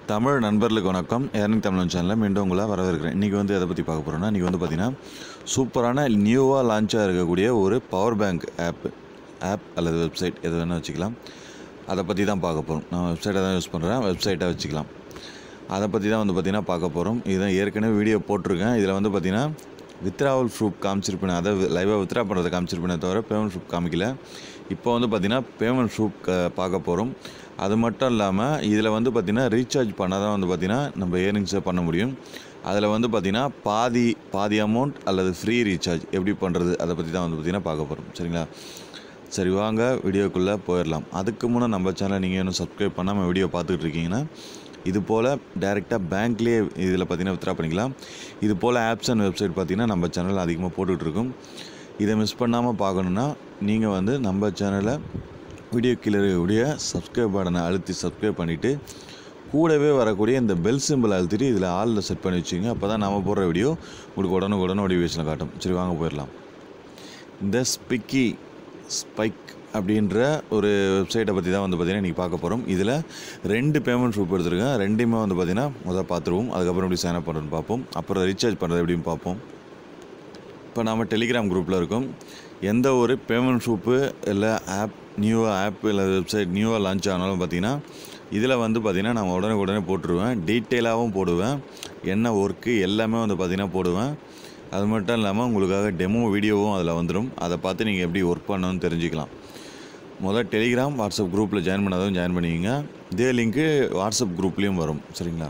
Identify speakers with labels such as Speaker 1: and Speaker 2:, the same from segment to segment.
Speaker 1: தமிழ் நண்பர்களுக்கு வணக்கம் ஏர்னிங் தமிழ் சேனலில் மீண்டும் உங்களை வரவேற்கிறேன் இன்றைக்கி வந்து எதை பற்றி பார்க்க போகிறோன்னா இன்றைக்கி வந்து பார்த்திங்கன்னா சூப்பரான நியூவாக லான்ச்சாக இருக்கக்கூடிய ஒரு பவர் பேங்க் ஆப் ஆப் அல்லது வெப்சைட் எது வேணால் வச்சுக்கலாம் அதை பற்றி தான் பார்க்க போகிறோம் நான் வெப்சைட்டை தான் யூஸ் பண்ணுறேன் வெப்சைட்டை வச்சுக்கலாம் அதை பற்றி தான் வந்து பார்த்திங்கன்னா பார்க்க போகிறோம் இதுதான் ஏற்கனவே வீடியோ போட்டிருக்கேன் இதில் வந்து பார்த்திங்கன்னா வித்ராவல் ப்ரூஃப் காமிச்சிருப்பேன் அதை லைவாக வித்ரா பண்ணுறதை காமிச்சிருப்பேனே தவிர பேமெண்ட் ப்ரூஃப் காமிக்கல இப்போ வந்து பார்த்திங்கன்னா பேமெண்ட் ப்ரூஃப் பார்க்க போகிறோம் அது மட்டும் இல்லாமல் இதில் வந்து பார்த்திங்கன்னா ரீசார்ஜ் பண்ணால் தான் வந்து பார்த்திங்கன்னா நம்ம ஏர்னிங்ஸை பண்ண முடியும் அதில் வந்து பார்த்திங்கன்னா பாதி பாதி அமௌண்ட் அல்லது ஃப்ரீ ரீசார்ஜ் எப்படி பண்ணுறது அதை பற்றி தான் வந்து பார்த்திங்கன்னா பார்க்க போகிறோம் சரிங்களா சரி வாங்க வீடியோக்குள்ளே போயிடலாம் அதுக்கு முன்னே நம்ம சேனலை நீங்கள் இன்னும் சப்ஸ்கிரைப் பண்ணாமல் வீடியோ பார்த்துக்கிட்டு இருக்கீங்கன்னா இது போல் டேரெக்டாக பேங்க்லேயே இதில் பார்த்தீங்கன்னா வித்ரா பண்ணிக்கலாம் இது போல் ஆப்ஸ் அண்ட் வெப்சைட் பார்த்தீங்கன்னா நம்ம சேனலில் அதிகமாக போட்டுட்ருக்கோம் இதை மிஸ் பண்ணாமல் பார்க்கணுன்னா நீங்கள் வந்து நம்ம சேனலை வீடியோ கீழே இருக்கக்கூடிய சப்ஸ்கிரைப் பட்டனை அழுத்தி சப்ஸ்கிரைப் பண்ணிவிட்டு கூடவே வரக்கூடிய இந்த பெல் சிம்பிள் அழுத்திட்டு இதில் ஆளில் செட் பண்ணி வச்சுங்க அப்போ தான் நம்ம போடுற வீடியோ உங்களுக்கு உடனே உடனே நோட்டிஃபிகேஷனில் காட்டும் சரி வாங்க போயிடலாம் இந்த ஸ்பிக்கி ஸ்பைக் அப்படின்ற ஒரு வெப்சைட்டை பற்றி தான் வந்து பார்த்திங்கன்னா இன்றைக்கி பார்க்க போகிறோம் இதில் ரெண்டு பேமெண்ட் ப்ரூஃப் எடுத்துருக்கேன் ரெண்டையுமே வந்து பார்த்திங்கன்னா முதல் பார்த்துருவோம் அதுக்கப்புறம் எப்படி சைன் அப் பண்ணுறதுன்னு பார்ப்போம் அப்புறம் ரீசார்ஜ் பண்ணுறது எப்படின்னு பார்ப்போம் இப்போ நாம் டெலிகிராம் குரூப்பில் இருக்கோம் எந்த ஒரு பேமெண்ட் ஷூப்பு இல்லை ஆப் நியூவாக ஆப் இல்லை வெப்சைட் நியூவாக லான்ச் ஆனாலும் பார்த்தீங்கன்னா இதில் வந்து பார்த்திங்கன்னா நான் உடனே உடனே போட்டுருவேன் டீட்டெயிலாகவும் போடுவேன் என்ன ஒர்க்கு எல்லாமே வந்து பார்த்திங்கன்னா போடுவேன் அது மட்டும் இல்லாமல் உங்களுக்காக டெமோ வீடியோவும் அதில் வந்துடும் அதை பார்த்து நீங்கள் எப்படி ஒர்க் பண்ணணும்னு தெரிஞ்சுக்கலாம் முதல் டெலிகிராம் வாட்ஸ்அப் குரூப்பில் ஜாயின் பண்ணாதவங்க ஜாயின் பண்ணிக்கங்க இதே லிங்க்கு வாட்ஸ்அப் குரூப்லேயும் வரும் சரிங்களா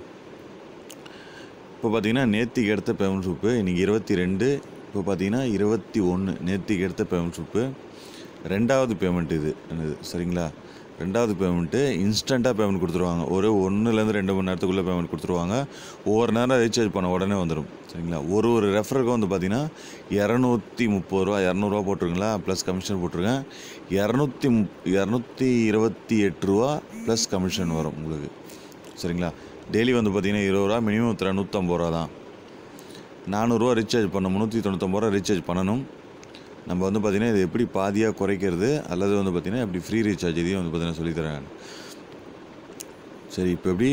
Speaker 1: இப்போ பார்த்தீங்கன்னா நேத்திக்கு எடுத்த பேமெண்ட் ஷூப்பு இன்றைக்கி இருபத்தி ரெண்டு இப்போ பார்த்தீங்கன்னா இருபத்தி ஒன்று நேத்திக்கு எடுத்த பேமெண்ட் ஷூப்பு ரெண்டாவது பேமெண்ட் இது என்னது சரிங்களா ரெண்டாவது பேமெண்ட்டு இன்ஸ்டண்ட்டாக பேமெண்ட் கொடுத்துருவாங்க ஒரு ஒன்றுலேருந்து ரெண்டு மணி நேரத்துக்குள்ளே பேமெண்ட் கொடுத்துருவாங்க ஒவ்வொரு நேரம் ரீசார்ஜ் பண்ண உடனே வந்துடும் சரிங்களா ஒரு ஒரு ரெஃபருக்கும் வந்து பார்த்தீங்கன்னா இரநூத்தி முப்பது ரூபா இரநூறுவா போட்டிருங்களா ப்ளஸ் கமிஷன் போட்டிருக்கேன் இரநூத்தி முப் இரநூத்தி இருபத்தி எட்டு ரூபா ப்ளஸ் கமிஷன் வரும் உங்களுக்கு சரிங்களா டெய்லி வந்து பார்த்தீங்கன்னா இருபது ரூபா மினிமம் த்ரா நூற்றம்பது ரூபா தான் நானூறுரூவா ரீசார்ஜ் பண்ண முந்நூற்றி தொண்ணூத்தொம்பது ரூபா ரீசார்ஜ் பண்ணணும் நம்ம வந்து பார்த்திங்கன்னா இது எப்படி பாதியாக குறைக்கிறது அல்லது வந்து பார்த்திங்கன்னா எப்படி ஃப்ரீ ரீசார்ஜ் இதையும் வந்து பார்த்திங்கன்னா சொல்லித்தரேன் சரி இப்போ எப்படி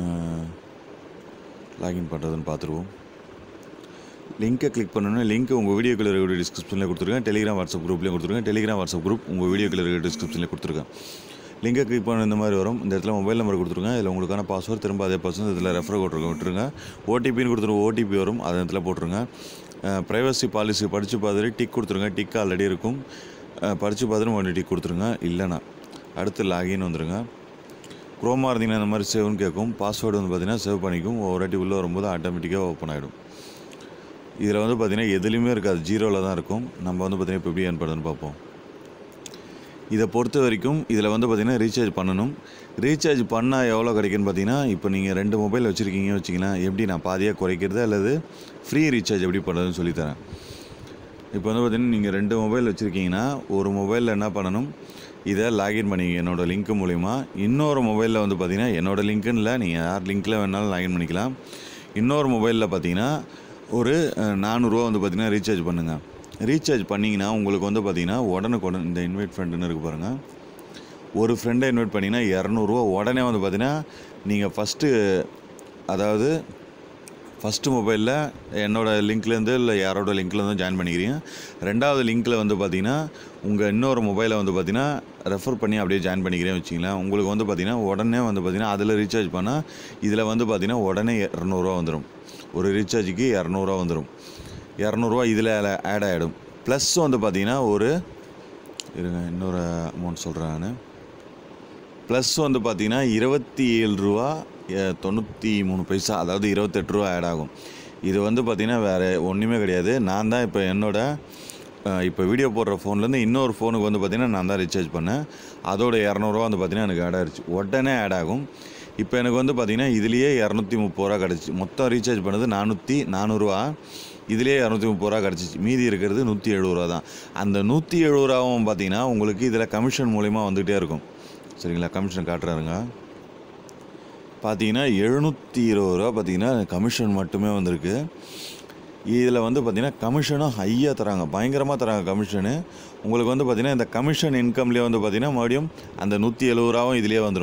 Speaker 1: லாகின் பண்ணுறதுன்னு பார்த்துருவோம் லிங்க்கை கிளிக் பண்ணணும் லிங்க் உங்கள் வீடியோக்குள்ள இருக்கிற டிஸ்கிரிப்ஷனில் கொடுத்துருக்கேன் டெலிகிராம் வாட்ஸ்அப் குரூப்லேயும் கொடுத்துருக்கேன் டெலிகிராம் வாட்ஸ்அப் குரூப் உங்கள் வீடியோக்குள்ள இருக்கிற டிஸ்கிரிப்ஷனில் கொடுத்துருக்கேன் லிங்கை கிளிக் பண்ண இந்த மாதிரி வரும் இந்த இடத்துல மொபைல் நம்பர் கொடுத்துருங்க இதில் உங்களுக்கான பாஸ்வேர்ட் திரும்ப அதே பாஸ்வேர்ட் இதில் ரெஃபர் கோட் விட்டுருங்க ஓடிபின்னு கொடுத்துருங்க ஓடிபி வரும் அதை இடத்துல போட்டுருங்க ப்ரைவசி பாலிசி படித்து பார்த்துட்டு டிக் கொடுத்துருங்க டிக் ஆல்ரெடி இருக்கும் படித்து பார்த்துட்டு ஒன்று டிக் கொடுத்துருங்க இல்லைனா அடுத்து லாகின் வந்துருங்க குரோமா இருந்தீங்கன்னா இந்த மாதிரி சேவ்னு கேட்கும் பாஸ்வேர்டு வந்து பார்த்திங்கன்னா சேவ் பண்ணிக்கும் ஒரு வாட்டி உள்ளே வரும்போது ஆட்டோமேட்டிக்காக ஓப்பன் ஆகிடும் இதில் வந்து பார்த்திங்கன்னா எதுலேயுமே இருக்காது ஜீரோவில் தான் இருக்கும் நம்ம வந்து பார்த்திங்கன்னா இப்போ எப்படி ஏன் பண்ணுறதுன்னு பார்ப்போம் இதை பொறுத்த வரைக்கும் இதில் வந்து பார்த்திங்கன்னா ரீசார்ஜ் பண்ணணும் ரீசார்ஜ் பண்ணால் எவ்வளோ கிடைக்குன்னு பார்த்தீங்கன்னா இப்போ நீங்கள் ரெண்டு மொபைல் வச்சுருக்கீங்க வச்சிங்கன்னா எப்படி நான் பாதியாக குறைக்கிறது அல்லது ஃப்ரீ ரீசார்ஜ் எப்படி பண்ணுறதுன்னு சொல்லித்தரேன் இப்போ வந்து பார்த்திங்கன்னா நீங்கள் ரெண்டு மொபைல் வச்சுருக்கீங்கன்னா ஒரு மொபைலில் என்ன பண்ணணும் இதை லாகின் பண்ணிங்க என்னோடய லிங்க் மூலிமா இன்னொரு மொபைலில் வந்து பார்த்திங்கன்னா என்னோடய லிங்க்குன்னு இல்லை நீங்கள் யார் லிங்க்கில் வேணாலும் லாகின் பண்ணிக்கலாம் இன்னொரு மொபைலில் பார்த்தீங்கன்னா ஒரு நானூறுரூவா வந்து பார்த்திங்கன்னா ரீசார்ஜ் பண்ணுங்கள் ரீசார்ஜ் பண்ணிங்கன்னா உங்களுக்கு வந்து பார்த்தீங்கன்னா உடனுக்குடன் இந்த இன்வைட் ஃப்ரெண்டுன்னு இருக்கு பாருங்கள் ஒரு ஃப்ரெண்டை இன்வைட் பண்ணிங்கன்னா இரநூறுவா உடனே வந்து பார்த்தீங்கன்னா நீங்கள் ஃபஸ்ட்டு அதாவது ஃபஸ்ட்டு மொபைலில் என்னோடய லிங்க்லேருந்து இல்லை யாரோட லிங்க்லேருந்து ஜாயின் பண்ணிக்கிறீங்க ரெண்டாவது லிங்க்கில் வந்து பார்த்தீங்கன்னா உங்கள் இன்னொரு மொபைலை வந்து பார்த்தீங்கன்னா ரெஃபர் பண்ணி அப்படியே ஜாயின் பண்ணிக்கிறேன்னு வச்சிங்களேன் உங்களுக்கு வந்து பார்த்தீங்கன்னா உடனே வந்து பார்த்தீங்கன்னா அதில் ரீசார்ஜ் பண்ணால் இதில் வந்து பார்த்தீங்கன்னா உடனே இரநூறுவா வந்துடும் ஒரு ரீசார்ஜுக்கு இரநூறுவா வந்துடும் இரநூறுவா இதில் ஆட் ஆகிடும் ப்ளஸ் வந்து பார்த்தீங்கன்னா ஒரு இருங்க இன்னொரு அமௌண்ட் சொல்கிறேன் நான் ப்ளஸ் வந்து பார்த்தீங்கன்னா இருபத்தி ஏழு ரூபா தொண்ணூற்றி மூணு பைசா அதாவது இருபத்தெட்டு ரூபா ஆட் ஆகும் இது வந்து பார்த்திங்கன்னா வேறு ஒன்றுமே கிடையாது நான் தான் இப்போ என்னோட இப்போ வீடியோ போடுற ஃபோன்லேருந்து இன்னொரு ஃபோனுக்கு வந்து பார்த்திங்கன்னா நான் தான் ரீசார்ஜ் பண்ணேன் அதோட இரநூறுவா வந்து பார்த்திங்கன்னா எனக்கு ஆட் ஆகிடுச்சு உடனே ஆட் ஆகும் இப்போ எனக்கு வந்து பார்த்திங்கன்னா இதுலேயே இரநூத்தி முப்பது ரூபா கிடச்சி மொத்தம் ரீசார்ஜ் பண்ணது நானூற்றி நானூறுரூவா இதுலேயே இரநூத்தி முப்பது ரூபா கிடச்சிச்சு மீதி இருக்கிறது நூற்றி எழுபது ரூபா தான் அந்த நூற்றி எழுபது ரூபாவும் பார்த்தீங்கன்னா உங்களுக்கு இதில் கமிஷன் மூலிமா வந்துகிட்டே இருக்கும் சரிங்களா கமிஷன் காட்டுறாருங்க பார்த்தீங்கன்னா எழுநூற்றி இருபது ரூபா பார்த்தீங்கன்னா கமிஷன் மட்டுமே வந்திருக்கு இதில் வந்து பார்த்திங்கன்னா கமிஷனும் ஹையாக தராங்க பயங்கரமாக தராங்க கமிஷனு உங்களுக்கு வந்து பார்த்திங்கன்னா இந்த கமிஷன் இன்கம்லேயே வந்து பார்த்திங்கன்னா மறுபடியும் அந்த நூற்றி எழுபது ரூபாவும் இதுலேயே வந்துடும்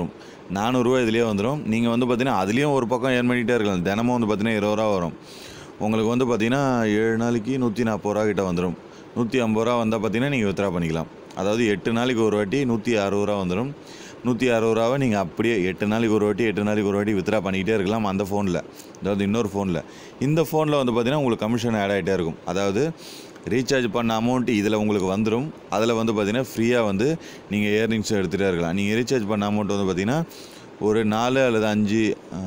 Speaker 1: நானூறுரூவா இதுலேயே வந்துடும் நீங்கள் வந்து பார்த்தீங்கன்னா அதுலேயும் ஒரு பக்கம் ஏர்ன் பண்ணிகிட்டே இருக்கலாம் தினமும் வந்து பார்த்தீங்கன்னா இருபது ரூபா வரும் உங்களுக்கு வந்து பார்த்தீங்கன்னா ஏழு நாளைக்கு நூற்றி நாற்பது ரூபா கிட்ட வந்துடும் நூற்றி ஐம்பது ரூபா வந்தால் பார்த்தீங்கன்னா நீங்கள் வித்ரா பண்ணிக்கலாம் அதாவது எட்டு நாளைக்கு ஒரு வாட்டி நூற்றி அறுபது ரூபா வந்துடும் நூற்றி அறுபது ரூபாவை நீங்கள் அப்படியே எட்டு நாளைக்கு ஒரு வாட்டி எட்டு நாளைக்கு ஒரு வாட்டி வித்ரா பண்ணிக்கிட்டே இருக்கலாம் அந்த ஃபோனில் அதாவது இன்னொரு ஃபோனில் இந்த ஃபோனில் வந்து பார்த்தீங்கன்னா உங்களுக்கு கமிஷன் ஆட் ஆகிட்டே இருக்கும் அதாவது ரீசார்ஜ் பண்ண அமௌண்ட் இதில் உங்களுக்கு வந்துடும் அதில் வந்து பார்த்தீங்கன்னா ஃப்ரீயாக வந்து நீங்கள் ஏர்னிங்ஸ் எடுத்துகிட்டே இருக்கலாம் நீங்கள் ரீசார்ஜ் பண்ண அமௌண்ட் வந்து பார்த்தீங்கன்னா ஒரு நாலு அல்லது அஞ்சு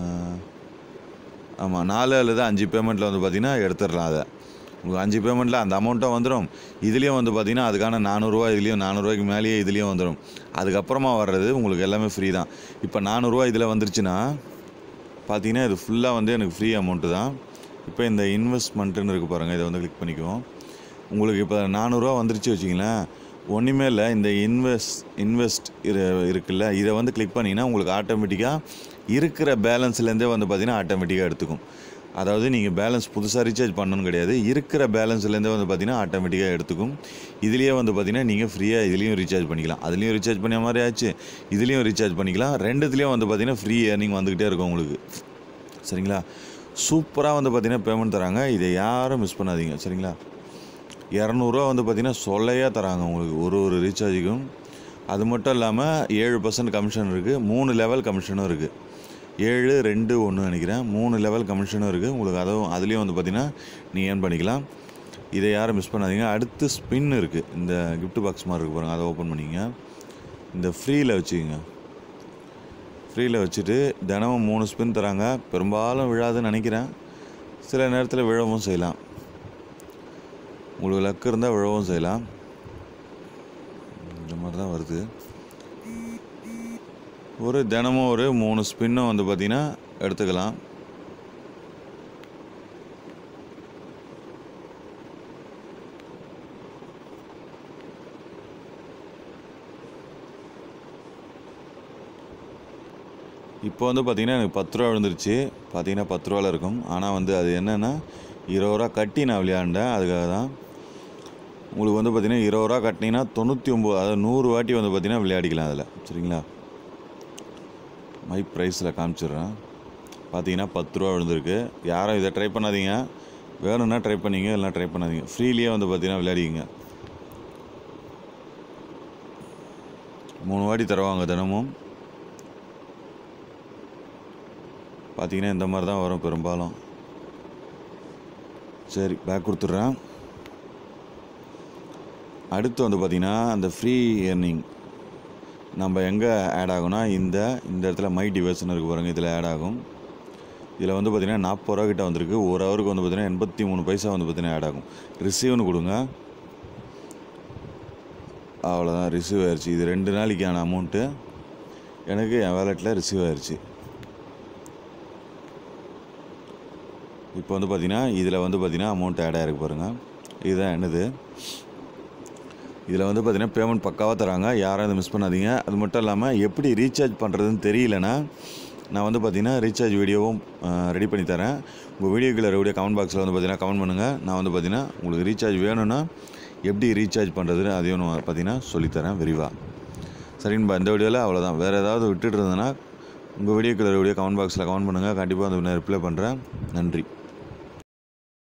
Speaker 1: ஆமாம் நாலு அல்லது அஞ்சு பேமெண்ட்டில் வந்து பார்த்தீங்கன்னா எடுத்துடலாம் அதை உங்களுக்கு அஞ்சு பேமெண்ட்டில் அந்த அமௌண்ட்டும் வந்துடும் இதுலேயும் வந்து பார்த்தீங்கன்னா அதுக்கான நானூறுரூவா இதுலேயும் நானூறுரூவாய்க்கு மேலேயே இதுலேயும் வந்துடும் அதுக்கப்புறமா வர்றது உங்களுக்கு எல்லாமே ஃப்ரீ தான் இப்போ நானூறுரூவா இதில் வந்துருச்சுன்னா பார்த்தீங்கன்னா இது ஃபுல்லாக வந்து எனக்கு ஃப்ரீ அமௌண்ட்டு தான் இப்போ இந்த இன்வெஸ்ட்மெண்ட்டுன்னு இருக்குது பாருங்கள் இதை வந்து கிளிக் பண்ணிக்குவோம் உங்களுக்கு இப்போ நானூறுரூவா வந்துருச்சு வச்சிங்களேன் ஒன்றுமே இல்லை இந்த இன்வெஸ்ட் இன்வெஸ்ட் இரு இருக்குல்ல இதை வந்து கிளிக் பண்ணிங்கன்னா உங்களுக்கு ஆட்டோமேட்டிக்காக இருக்கிற பேலன்ஸ்லேருந்தே வந்து பார்த்தீங்கன்னா ஆட்டோமேட்டிக்காக எடுத்துக்கும் அதாவது நீங்கள் பேலன்ஸ் புதுசாக ரீசார்ஜ் பண்ணணும்னு கிடையாது இருக்கிற பேலன்ஸ்லேருந்தே வந்து பார்த்தீங்கன்னா ஆட்டோமேட்டிக்காக எடுத்துக்கும் இதுலேயே வந்து பார்த்தீங்கன்னா நீங்கள் ஃப்ரீயாக இதுலேயும் ரீசார்ஜ் பண்ணிக்கலாம் அதுலேயும் ரீசார்ஜ் பண்ண மாதிரி ஆச்சு இதுலேயும் ரீசார்ஜ் பண்ணிக்கலாம் ரெண்டுத்துலேயும் வந்து பார்த்தீங்கன்னா ஃப்ரீ ஏர்னிங் வந்துக்கிட்டே இருக்கும் உங்களுக்கு சரிங்களா சூப்பராக வந்து பார்த்தீங்கன்னா பேமெண்ட் தராங்க இதை யாரும் மிஸ் பண்ணாதீங்க சரிங்களா இரநூறுவா வந்து பார்த்தீங்கன்னா சொல்லையாக தராங்க உங்களுக்கு ஒரு ஒரு ரீசார்ஜுக்கும் அது மட்டும் இல்லாமல் ஏழு பர்சன்ட் கமிஷன் இருக்குது மூணு லெவல் கமிஷனும் இருக்குது ஏழு ரெண்டு ஒன்று நினைக்கிறேன் மூணு லெவல் கமிஷனும் இருக்குது உங்களுக்கு அதுவும் அதுலேயும் வந்து பார்த்தீங்கன்னா நீங்கள் ஏர்ன் பண்ணிக்கலாம் இதை யாரும் மிஸ் பண்ணாதீங்க அடுத்து ஸ்பின் இருக்குது இந்த gift பாக்ஸ் மாதிரி இருக்கு பாருங்கள் அதை ஓப்பன் பண்ணிங்க இந்த ஃப்ரீயில் வச்சுக்கோங்க ஃப்ரீயில் வச்சுட்டு தினமும் மூணு ஸ்பின் தராங்க பெரும்பாலும் விழாதுன்னு நினைக்கிறேன் சில நேரத்தில் விழவும் செய்யலாம் உங்களுக்கு லக்கு இருந்தால் விழவும் செய்யலாம் இந்த மாதிரி தான் வருது ஒரு தினமும் ஒரு மூணு ஸ்பின்னும் வந்து பார்த்திங்கன்னா எடுத்துக்கலாம் இப்போ வந்து பார்த்திங்கன்னா எனக்கு பத்து ரூபா விழுந்துருச்சு பார்த்தீங்கன்னா பத்து ரூபாவில் இருக்கும் ஆனால் வந்து அது என்னென்னா இருபது ரூபா கட்டி நான் விளையாண்டேன் அதுக்காக தான் உங்களுக்கு வந்து பார்த்திங்கன்னா இருபது ரூபா கட்டினீங்கன்னா தொண்ணூற்றி ஒம்பது அதாவது நூறு வாட்டி வந்து பார்த்திங்கன்னா விளையாடிக்கலாம் அதில் சரிங்களா மை ப்ரைஸில் காமிச்சிடுறேன் பார்த்தீங்கன்னா பத்து ரூபா விழுந்திருக்கு யாரும் இதை ட்ரை பண்ணாதீங்க வேணும்னா ட்ரை பண்ணிங்க இல்லைனா ட்ரை பண்ணாதீங்க ஃப்ரீலியே வந்து பார்த்தீங்கன்னா விளையாடிக்கிங்க மூணு வாட்டி தருவாங்க தினமும் பார்த்தீங்கன்னா இந்த மாதிரி தான் வரும் பெரும்பாலும் சரி பேக் கொடுத்துட்றேன் அடுத்து வந்து பார்த்திங்கன்னா அந்த ஃப்ரீ ஏர்னிங் நம்ம எங்கே ஆட் ஆகும்னா இந்த இந்த இடத்துல மை டிவைஸ்னு இருக்கு பாருங்கள் இதில் ஆட் ஆகும் இதில் வந்து பார்த்திங்கன்னா நாற்பது ரூபா கிட்ட வந்திருக்கு ஒரு ஹவருக்கு வந்து பார்த்திங்கன்னா எண்பத்தி மூணு பைசா வந்து பார்த்திங்கன்னா ஆட் ஆகும் ரிசீவ்னு கொடுங்க அவ்வளோதான் ரிசீவ் ஆயிடுச்சு இது ரெண்டு நாளைக்கான அமௌண்ட்டு எனக்கு என் வேலெட்டில் ரிசீவ் ஆயிடுச்சு இப்போ வந்து பார்த்திங்கன்னா இதில் வந்து பார்த்திங்கன்னா அமௌண்ட் ஆட் ஆகிருக்கு பாருங்கள் இதுதான் என்னது இதில் வந்து பார்த்திங்கன்னா பேமெண்ட் பக்காவாக தராங்க யாரும் இதை மிஸ் பண்ணாதீங்க அது மட்டும் இல்லாமல் எப்படி ரீசார்ஜ் பண்ணுறதுன்னு தெரியலனா நான் வந்து பார்த்திங்கன்னா ரீசார்ஜ் வீடியோவும் ரெடி பண்ணி தரேன் உங்கள் வீடியோக்குள்ள வீடியோ கமெண்ட் பாக்ஸில் வந்து பார்த்திங்கன்னா கமெண்ட் பண்ணுங்கள் நான் வந்து பார்த்திங்கன்னா உங்களுக்கு ரீசார்ஜ் வேணும்னா எப்படி ரீசார்ஜ் பண்ணுறதுன்னு அதையும் நான் பார்த்திங்கன்னா சொல்லித்தரேன் விரிவாக சரிங்கப்பா இந்த வீடியோவில் அவ்வளோதான் வேறு ஏதாவது விட்டுட்டு இருந்தேன்னா உங்கள் வீடியோக்குள்ள வீடியோ கமெண்ட் பாக்ஸில் கமெண்ட் பண்ணுங்கள் கண்டிப்பாக வந்து நான் ரிப்ளை பண்ணுறேன் நன்றி